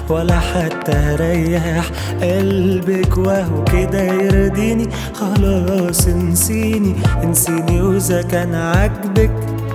ولا حتى هريح قلبك وهو كده يرضيني خلاص انسيني انسيني واذا كان عاجبك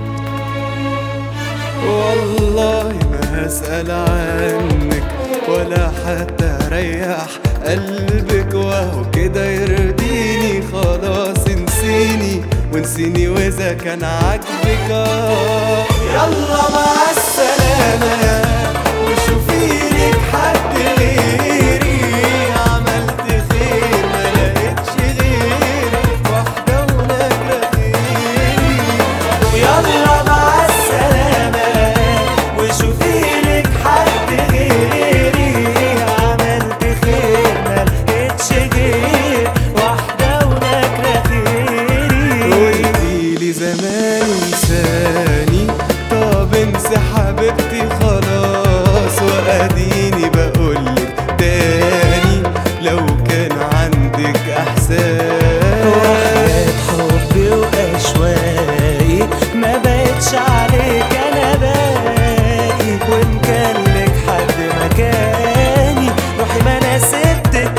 والله ما هسأل عنك ولا حتى ريح قلبك وهو كده يرضيني خلاص انسيني وانسيني واذا كان عاجبك آه. يلا مع السلامة وشوفي لك حد غيري عملت خير ما لقيتش غير واحدة ونجرة غيري يلا مع السلامة وشوفي لك حد غيري عملت خير ما لقيتش غير واحدة ونكرة غيري قلتيلي زمان انساني طب انسى حبيبتي خلاص واديني بقولك تاني لو كان عندك احساس وحياة حبي وأشواقي ما بقتش عليك أنا باقي وإن كان لك حد مكاني روحي ما أنا سبتك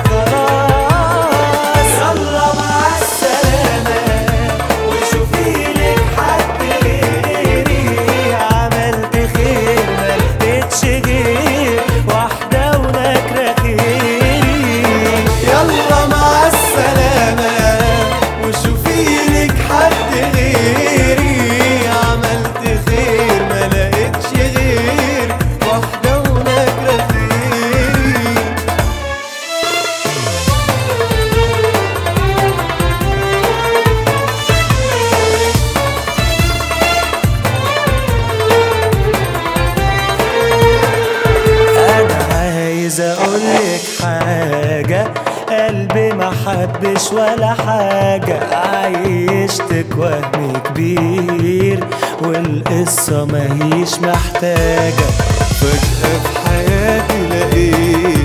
وخلاص يلا مع السلامة وشوفي لك حد غيري عملت خير ما لقيتش غير واحدة ونكرة خيري يلا مع السلامة وشوفي لك حد غيري عملت خير ما لقيتش غير واحدة ونجرة غيري انا عايز اقولك حاجة قلبي ما حبش ولا حاجة عيشتك وهم كبير والقصة ماهيش محتاجة فجأة في حياتي لقيت